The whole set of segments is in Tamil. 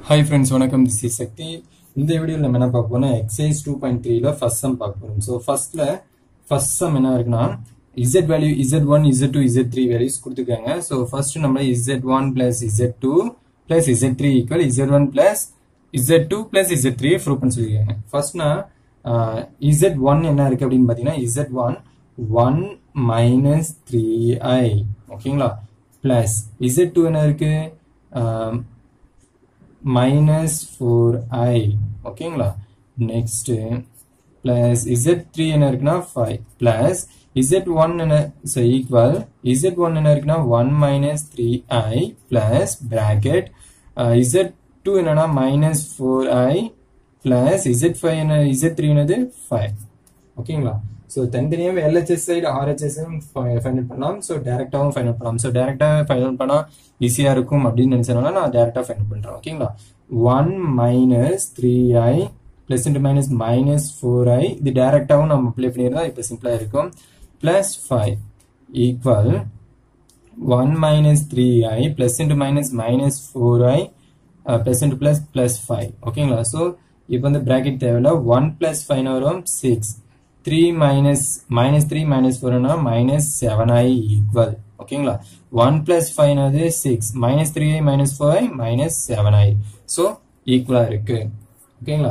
ஹாய் ஃப்ரெண்ட்ஸ் வணக்கம் திஸ் இஸ் சக்தி இந்த வீடியோவில் நம்ம என்ன பார்க்க போறோம்னா எக்ஸைஸ் டூ பாயிண்ட் த்ரீல ஃபர்ஸ்ட் சம் பார்க்க போறோம் ஸோ ஃபர்ஸ்ட்ல ஃபர்ஸ்ட் சம் என்ன இருக்குன்னா Z value Z one Z two Z three values கொடுத்துருக்காங்க ஸோ ஃபர்ஸ்ட் நம்ம Z one plus Z two plus Z three equal Z one plus Z two plus Z three prove பண்ண சொல்லியிருக்காங்க ஃபர்ஸ்ட்னா இசட் ஒன் என்ன இருக்கு அப்படின்னு பார்த்தீங்கன்னா Z one one minus three I ஓகேங்களா பிளஸ் இசட் டூ என்ன இருக்கு மைனஸ் ஃபோர் ஐ ஓகேங்களா நெக்ஸ்ட் பிளஸ் இசட் த்ரீ என்ன இருக்குன்னா ஃபைவ் பிளஸ் இசட் ஒன் என்ன ஸோ ஈக்குவல் இசட் ஒன் என்ன இருக்குன்னா one minus three I plus bracket Z two என்னன்னா minus four I plus Z five என்ன இசட் த்ரீ என்னது ஃபைவ் ஓகேங்களா ஸோ தனித்தனியாக LHS side RHS find out பண்ணலாம் ஸோ டேரெக்டாகவும் ஃபைண்ட் அவுட் பண்ணலாம் ஸோ டேரெக்டாக ஃபைண்ட் அவுட் பண்ணால் ஈஸியாக இருக்கும் அப்படின்னு நினச்சனால நான் டேரெக்டாக ஃபைண்ட் அவுட் பண்ணுறேன் ஓகேங்களா one minus three I plus into minus minus four I இது டேரெக்டாகவும் நம்ம அப்ளை பண்ணியிருந்தா இப்போ சிம்பிளாக இருக்கும் plus five equal one minus three I plus into minus minus four I plus into plus plus five ஓகேங்களா ஸோ இப்போ வந்து ப்ராக்கெட் தேவையில்ல ஒன் ப்ளஸ் ஃபைவ் வரும் six three minus minus three minus ஃபோர்னா மைனஸ் செவன் ஐ ஈக்குவல் ஓகேங்களா ஒன் பிளஸ் ஃபைவ் அது six minus three I minus four I minus seven I so ஈக்குவலாக இருக்கு ஓகேங்களா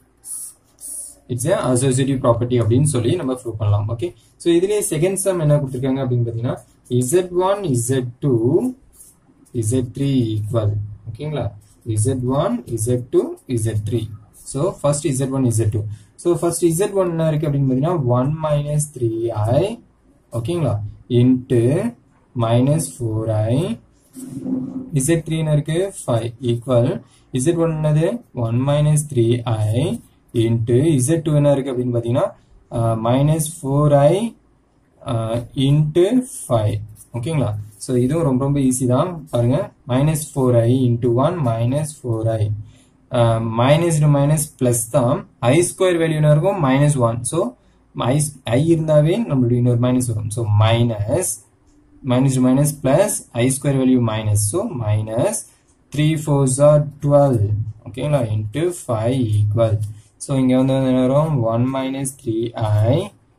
இட்ஸ் ஏ அசோசியேட்டிவ் ப்ராப்பர்ட்டி அப்படின்னு சொல்லி நம்ம ப்ரூவ் பண்ணலாம் ஓகே ஸோ இதுலேயே செகண்ட் சம் என்ன கொடுத்துருக்காங்க அப்படின்னு பார்த்தீங்கன்னா Z one Z two Z three equal ஓகேங்களா Z one Z two Z three so first Z one Z two so first Z one என்ன இருக்கு அப்படின்னு பார்த்தீங்கன்னா ஒன் மைனஸ் த்ரீ ஐ ஓகேங்களா into minus four I Z three என்ன இருக்கு ஃபைவ் ஈக்குவல் இசட் ஒன் என்னது one minus three I into Z two என்ன இருக்கு அப்படின்னு பார்த்தீங்கன்னா minus four I into five ஓகேங்களா ஸோ இதுவும் ரொம்ப ரொம்ப ஈஸி தான் பாருங்க minus four I into one minus four I minus two minus plus தான் ஐ ஸ்கொயர் வேல்யூ என்ன இருக்கும் minus one so I I இருந்தாவே நம்மளுடைய இன்னொரு மைனஸ் வரும் so minus minus two minus plus I square value minus so minus three fours are twelve ஓகேங்களா இன்ட்டு ஃபைவ் ஈக்குவல் ஸோ இங்கே வந்து என்ன வரும் one minus three I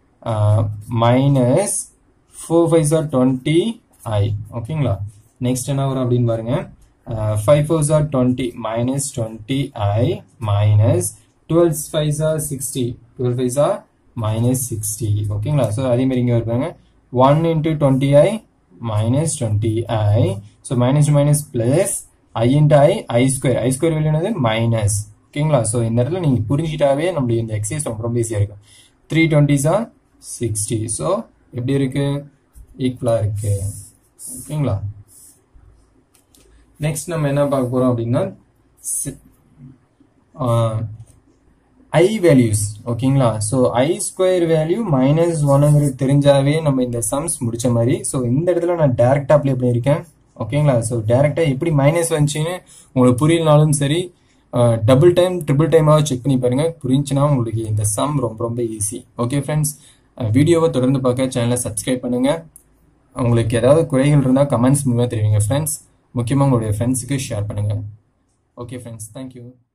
minus four five are twenty I ஓகேங்களா நெக்ஸ்ட் என்ன வரும் அப்படின்னு பாருங்க five fours are twenty minus twenty I minus twelve five are sixty twelve five are minus sixty ஓகேங்களா ஸோ அதே மாதிரி இங்கே இருப்பாங்க one into twenty I minus twenty I so minus two minus plus I into I I square I square value என்னது மைனஸ் ஓகேங்களா ஸோ இந்த இடத்துல நீங்கள் புரிஞ்சிட்டாவே நம்மளுடைய இந்த எக்ஸசைஸ் ரொம்ப ரொம்ப ஈஸியாக இருக்கும் three twenties are sixty so எப்படி இருக்கு ஈக்குவலாக இருக்கு ஓகேங்களா நெக்ஸ்ட் நம்ம என்ன பார்க்க போறோம் அப்படின்னா ஐ வேல்யூஸ் ஓகேங்களா so I square value minus ஒன்னுங்கிறது தெரிஞ்சாவே நம்ம இந்த சம்ஸ் முடிச்ச மாதிரி ஸோ இந்த இடத்துல நான் டேரக்டா அப்ளை பண்ணியிருக்கேன் ஓகேங்களா ஸோ டேரக்டா எப்படி மைனஸ் வந்துச்சுன்னு உங்களுக்கு புரியலனாலும் சரி டபுள் டைம் ட்ரிபிள் டைமாவது செக் பண்ணி பாருங்க புரிஞ்சுன்னா உங்களுக்கு இந்த சம் ரொம்ப ரொம்ப ஈஸி ஓகே ஃப்ரெண்ட்ஸ் வீடியோவை தொடர்ந்து பார்க்க சேனலை சப்ஸ்கிரைப் பண்ணுங்க உங்களுக்கு ஏதாவது குறைகள் இருந்தால் கமெண்ட்ஸ் மூலமாக தெரிவிங்க ஃப்ரெண்ட்ஸ் முக்கியமாக உங்களுடைய ஃப்ரெண்ட்ஸுக்கு ஷேர் பண்ணுங்கள் ஓகே ஃப்ரெண்ட்ஸ் தேங்க்யூ